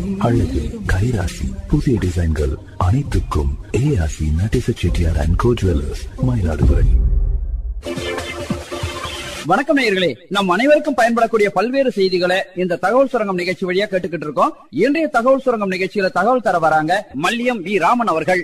அழகு கைராசி புதிய டிசைன்கள் அனைத்துக்கும் ஏஆசி Natesa Chettiar and co jewellers Mayiladuthurai வணக்கம் நேயர்களே நம் அனைவருக்கும் பயன்படக்கூடிய பல்வேறு செய்திகளை இந்த தகவல் சுரங்கம் நிகழ்ச்சி வழியா கேட்டுக்கிட்டு இருக்கோம் இன்றைய தகவல் சுரங்கம் நிகழ்ச்சியில தகவல் தர வராங்க மல்லியம் வி ராமன் அவர்கள்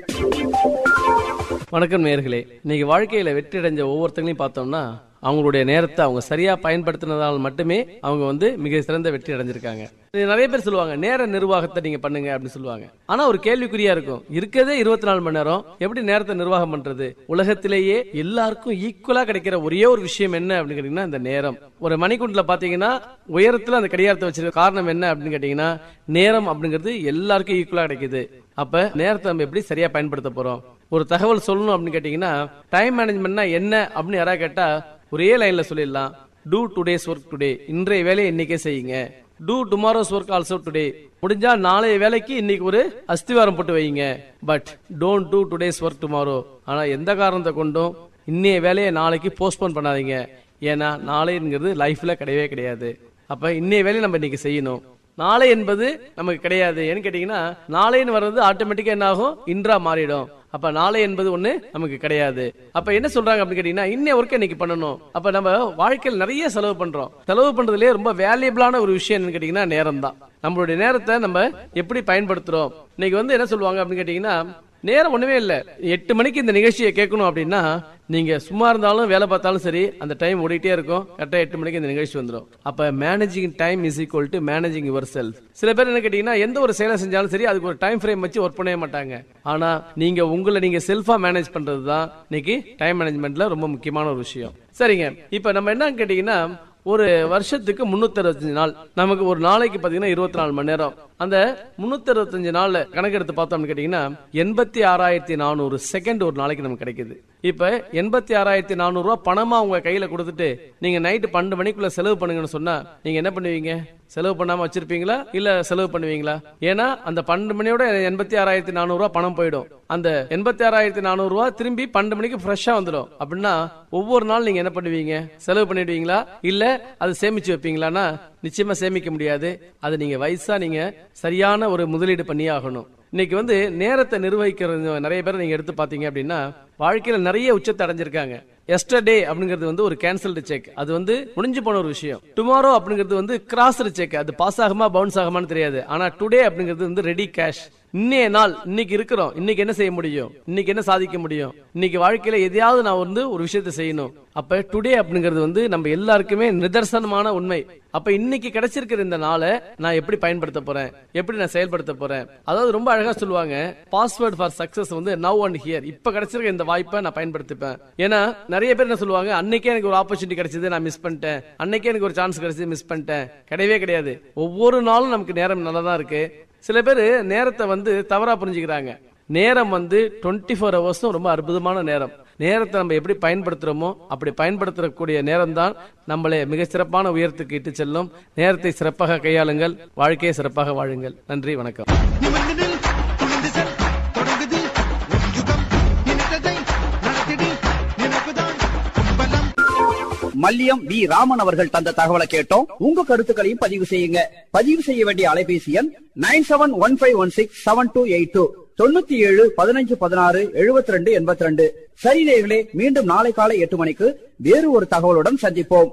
வணக்கம் நேர்களே இன்னைக்கு வாழ்க்கையில வெற்றி அடைஞ்ச ஒவ்வொருத்தங்களையும் பார்த்தோம்னா அவங்களுடைய நேரத்தை அவங்க சரியா பயன்படுத்தினதால் மட்டுமே அவங்க வந்து மிக சிறந்த வெற்றி அடைஞ்சிருக்காங்க இது நிறைய பேர் சொல்லுவாங்க நேர நிர்வாகத்தை நீங்க பண்ணுங்க அப்படின்னு சொல்லுவாங்க ஆனா ஒரு கேள்விக்குறியா இருக்கும் இருக்கிறதே இருபத்தி நாலு மணி நேரம் எப்படி நேரத்தை நிர்வாகம் பண்றது உலகத்திலேயே எல்லாருக்கும் ஈக்குவலா கிடைக்கிற ஒரே ஒரு விஷயம் என்ன அப்படின்னு கேட்டீங்கன்னா இந்த நேரம் ஒரு மணிக்கூண்டுல பாத்தீங்கன்னா உயரத்துல அந்த கடிகாரத்தை வச்சிருக்க காரணம் என்ன அப்படின்னு கேட்டீங்கன்னா நேரம் அப்படிங்கிறது எல்லாருக்கும் ஈக்குவலா கிடைக்குது அப்ப நேரத்தை நம்ம எப்படி சரியா பயன்படுத்த போறோம் ஒரு தகவல் சொல்லணும் அப்படின்னு கேட்டீங்கன்னா டைம் மேனேஜ்மெண்ட்னா என்ன அப்படின்னு யாராவது கேட்டா ஒரே லைன்ல சொல்லிடலாம் டூ டுடேஸ் ஒர்க் டுடே இன்றைய வேலையை இன்னைக்கே செய்யுங்க do tomorrow's work also today முடிஞ்சா நாளைய வேலைக்கு இன்னைக்கு ஒரு அஸ்திவாரம் போட்டு வைங்க but don't do today's work tomorrow ஆனா எந்த காரணத்தை கொண்டும் இன்னைய வேலையை நாளைக்கு போஸ்ட்போன் பண்ணாதீங்க ஏன்னா நாளைங்கிறது லைஃப்ல கிடையவே கிடையாது அப்ப இன்னைய வேலையை நம்ம இன்னைக்கு செய்யணும் நாளை என்பது நமக்கு கிடையாது ஏன்னு கேட்டீங்கன்னா நாளைன்னு வர்றது ஆட்டோமேட்டிக்கா என்ன ஆகும் இன்றா மாறிடும் அப்ப நாளை என்பது ஒண்ணு நமக்கு கிடையாது அப்ப என்ன சொல்றாங்க அப்படின்னு கேட்டீங்கன்னா இன்னைய ஒர்க் இன்னைக்கு பண்ணணும் அப்ப நம்ம வாழ்க்கையில் நிறைய செலவு பண்றோம் செலவு பண்றதுலயே ரொம்ப வேல்யூபிளான ஒரு விஷயம் என்னன்னு கேட்டீங்கன்னா நேரம் தான் நம்மளுடைய நேரத்தை நம்ம எப்படி பயன்படுத்துறோம் இன்னைக்கு வந்து என்ன சொல்லுவாங்க அப்படின்னு கேட்டீங்கன்னா நேரம் ஒண்ணுமே இல்ல எட்டு மணிக்கு இந்த நிகழ்ச்சியை கேட்கணும் அப்படின்னா நீங்க சும்மா இருந்தாலும் வேலை பார்த்தாலும் சரி அந்த டைம் ஓடிட்டே இருக்கும் கரெக்டா எட்டு மணிக்கு இந்த நிகழ்ச்சி வந்துடும் அப்ப managing time is equal to managing your செல்ஃப் சில பேர் என்ன கேட்டீங்கன்னா எந்த ஒரு செயலை செஞ்சாலும் சரி அதுக்கு ஒரு டைம் ஃப்ரேம் வச்சு ஒர்க் பண்ணவே மாட்டாங்க ஆனா நீங்க உங்களை நீங்க செல்ஃபா மேனேஜ் பண்றது தான் இன்னைக்கு டைம் மேனேஜ்மெண்ட்ல ரொம்ப முக்கியமான ஒரு விஷயம் சரிங்க இப்ப நம்ம என்ன கேட்டீங்கன்னா ஒரு வருஷத்துக்கு முன்னூத்தி அறுபத்தஞ்சு நாள் நமக்கு ஒரு நாளைக்கு பாத்தீங்கன்னா இருபத்தி நாலு மணி நேரம் அந்த முன்னூத்தி அறுபத்தஞ்சு நாள்ல கணக்கெடுத்து பார்த்தோம்னு கேட்டீங்கன்னா எண்பத்தி ஆறாயிரத்தி நானூறு செகண்ட் ஒரு நாளைக்கு நமக்கு கிடைக்குது இப்ப எண்பத்தி ஆறாயிரத்தி நானூறு ரூபாய் பணமா உங்க கையில கொடுத்துட்டு நீங்க நைட்டு பன்னெண்டு மணிக்குள்ள செலவு பண்ணுங்கன்னு சொன்னா நீங்க என்ன பண்ணுவீங்க செலவு பண்ணாம வச்சிருப்பீங்களா இல்ல செலவு பண்ணுவீங்களா ஏன்னா அந்த பன்னெண்டு மணியோட எண்பத்தி ஆறாயிரத்தி நானூறு ரூபாய் பணம் போயிடும் அந்த எண்பத்தி ஆறாயிரத்தி நானூறு ரூபாய் திரும்பி பன்னெண்டு மணிக்கு ஃப்ரெஷ்ஷா வந்துடும் அப்படின்னா ஒவ்வொரு நாள் நீங்க என்ன பண்ணுவீங்க செலவு பண்ணிடுவீங்களா இல்ல அது சேமிச்சு வைப்பீங்களான்னா நிச்சயமா சேமிக்க முடியாது அது நீங்க வயசா நீங்க சரியான ஒரு முதலீடு பண்ணியே ஆகணும் இன்னைக்கு வந்து நேரத்தை நிர்வகிக்கிறது நிறைய பேர் நீங்க எடுத்து பாத்தீங்க அப்படின்னா வாழ்க்கையில நிறைய உச்சத்தை அடைஞ்சிருக்காங்க எஸ்டர்டே அப்படிங்கிறது வந்து ஒரு கேன்சல்டு செக் அது வந்து முடிஞ்சு போன ஒரு விஷயம் டுமாரோ அப்படிங்கிறது வந்து கிராஸ்டு செக் அது பாஸ் ஆகுமா பவுன்ஸ் ஆகுமான்னு தெரியாது ஆனா டுடே அப்படிங்கிறது வந்து ரெடி கேஷ் இன்னைய நாள் இன்னைக்கு இருக்கிறோம் இன்னைக்கு என்ன செய்ய முடியும் இன்னைக்கு என்ன சாதிக்க முடியும் இன்னைக்கு வாழ்க்கையில எதையாவது நான் வந்து ஒரு விஷயத்த செய்யணும் அப்ப டுடே அப்படிங்கிறது வந்து நம்ம எல்லாருக்குமே நிதர்சனமான உண்மை அப்ப இன்னைக்கு கிடைச்சிருக்கிற இந்த நாளை நான் எப்படி பயன்படுத்த போறேன் எப்படி நான் செயல்படுத்த போறேன் அதாவது ரொம்ப அழகா சொல்லுவாங்க பாஸ்வேர்ட் ஃபார் சக்சஸ் வந்து நவ் அண்ட் ஹியர் இப்ப கிடைச்சிருக்க இந்த வாய்ப்பை நான் பயன்படுத்திப்பேன் ஏன்னா நிறைய பேர் என்ன சொல்லுவாங்க அன்னைக்கே எனக்கு ஒரு ஆப்பர்ச்சுனிட்டி கிடைச்சது நான் மிஸ் பண்ணிட்டேன் அன்னைக்கே எனக்கு ஒரு சான்ஸ் கிடைச்சது மிஸ் பண்ணிட்டேன் கிடையவே கிடையாது ஒவ்வொரு நாளும் நமக்கு நேரம் நல்லா தான் இருக்கு சில பேர் நேரத்தை வந்து தவறா புரிஞ்சுக்கிறாங்க நேரம் வந்து டுவெண்ட்டி ஃபோர் ஹவர்ஸும் ரொம்ப அற்புதமான நேரம் நேரத்தை நம்ம எப்படி பயன்படுத்துறோமோ அப்படி பயன்படுத்தக்கூடிய நேரம் தான் நம்மளை மிக சிறப்பான உயரத்துக்கு இட்டு செல்லும் நேரத்தை சிறப்பாக கையாளுங்கள் வாழ்க்கையை சிறப்பாக வாழுங்கள் நன்றி வணக்கம் நிமிர்ந்து நில், துணிந்து செல், தொடங்குது ஒரு யுகம். நினைத்ததை நடத்திடு, நினைப்புதான் பலம் மல்லியம் வி ராமன் அவர்கள் தந்த தகவலை கேட்டோம் உங்க கருத்துக்களையும் பதிவு செய்யுங்க பதிவு செய்ய வேண்டிய அலைபேசி எண் nine seven one five one six seven two eight two தொண்ணூத்தி ஏழு பதினஞ்சு பதினாறு எழுபத்தி ரெண்டு எண்பத்தி ரெண்டு சரி நேயர்களே மீண்டும் நாளை காலை எட்டு மணிக்கு வேறு ஒரு தகவலுடன் சந்திப்போம்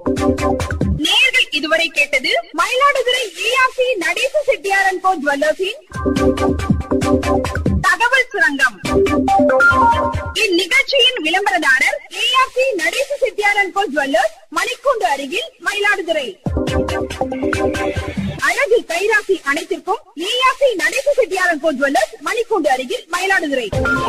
நேர்கள் இதுவரை கேட்டது மயிலாடுதுறை ஏஆர்சி நடேச செட்டியாரன் கோ ஜுவல்லர்ஸின் தகவல் சுரங்கம் இந்நிகழ்ச்சியின் விளம்பரதாரர் ஏஆர்சி நடேச செட்டியாரன் கோ ஜுவல்லர்ஸ் மணிக்கூண்டு அருகில் மயிலாடுதுறை அழகு கைராசி அனைத்திற்கும் ஏஆர்சி நடேச செட்டியாரன் கோ ஜுவல்லர்ஸ் மணிக்கூண்டு அருகில் மயிலாடுதுறை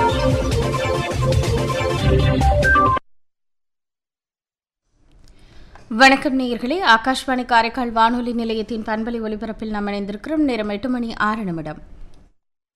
வணக்கம் நேயர்களே ஆகாஷ்வாணி காரைக்கால் வானொலி நிலையத்தின் பண்பலை ஒலிபரப்பில் நாம் இணைந்திருக்கிறோம் நேரம் எட்டு மணி ஆறு நிமிடம்